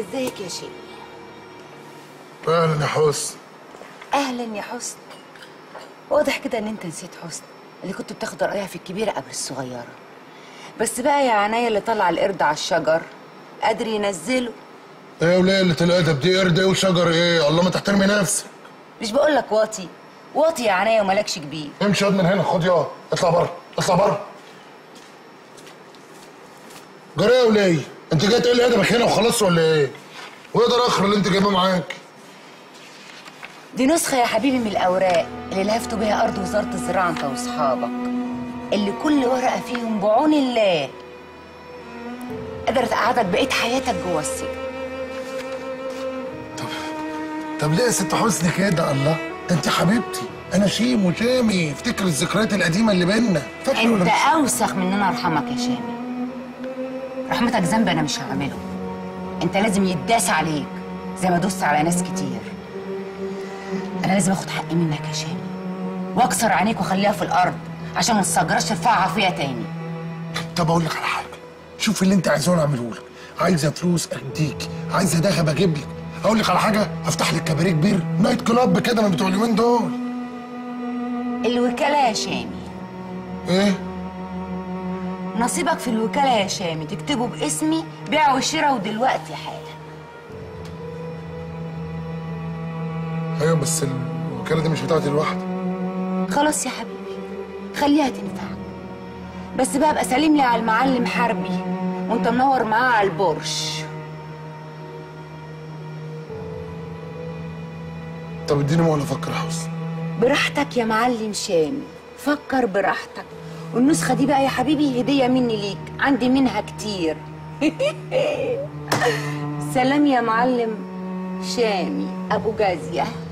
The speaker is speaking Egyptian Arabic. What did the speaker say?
ازيك يا شيخ اهلا يا حسن اهلا يا حسن واضح كده ان انت نسيت حسن اللي كنت بتاخد رايها في الكبيره قبل الصغيره بس بقى يا عناية اللي طلع القرد على الشجر قادر ينزله ايه يا وليه قله الادب دي قرد ايه وشجر ايه الله ما تحترمي نفسك مش بقول لك واطي واطي يا عناية ومالكش كبير امشي ياض من هنا خد ياض اطلع بره اطلع بره جرى يا وليه انت جاي تقلي ادبك هنا وخلاص ولا ايه وايه ده الاخر اللي انت جايباه معاك دي نسخة يا حبيبي من الأوراق اللي لهفتوا بيها أرض وزارة الزراعة أنت وأصحابك اللي كل ورقة فيهم بعون الله قدرت تقعدك بقيت حياتك جوه السجن طب ليه يا ست حسني كده الله ده انت حبيبتي انا شيم وشامي افتكر الذكريات القديمه اللي بينا فاكره ولا أنت مش أوسخ من إن أنا أرحمك يا شامي رحمتك ذنب أنا مش هعمله أنت لازم يتداس عليك زي ما دوست على ناس كتير أنا لازم آخد حقي منك يا شامي وأكسر عينيك وأخليها في الأرض عشان ما تستجرش ترفعها فيا تاني طب اقول لك على حاجه شوف اللي انت عايزاه انا اعمله لك عايزه فلوس اديك عايزه دهب اجيب لك اقول لك على حاجه افتح لك كباريه كبير نايت كلاب كده من بتوع اليومين دول الوكالة يا شامي ايه نصيبك في الوكالة يا شامي تكتبه باسمي بيع وشراء ودلوقتي حالا ايوه بس الوكاله دي مش بتاعتي لوحدي خلاص يا حبيبي خليها تنفعك بس بقى ابقى سلم لي على المعلم حربي وانت منور معاه على البرش طب اديني مهله افكر يا حسن براحتك يا معلم شامي فكر براحتك والنسخة دي بقى يا حبيبي هدية مني ليك عندي منها كتير سلام يا معلم شامي أبو جازية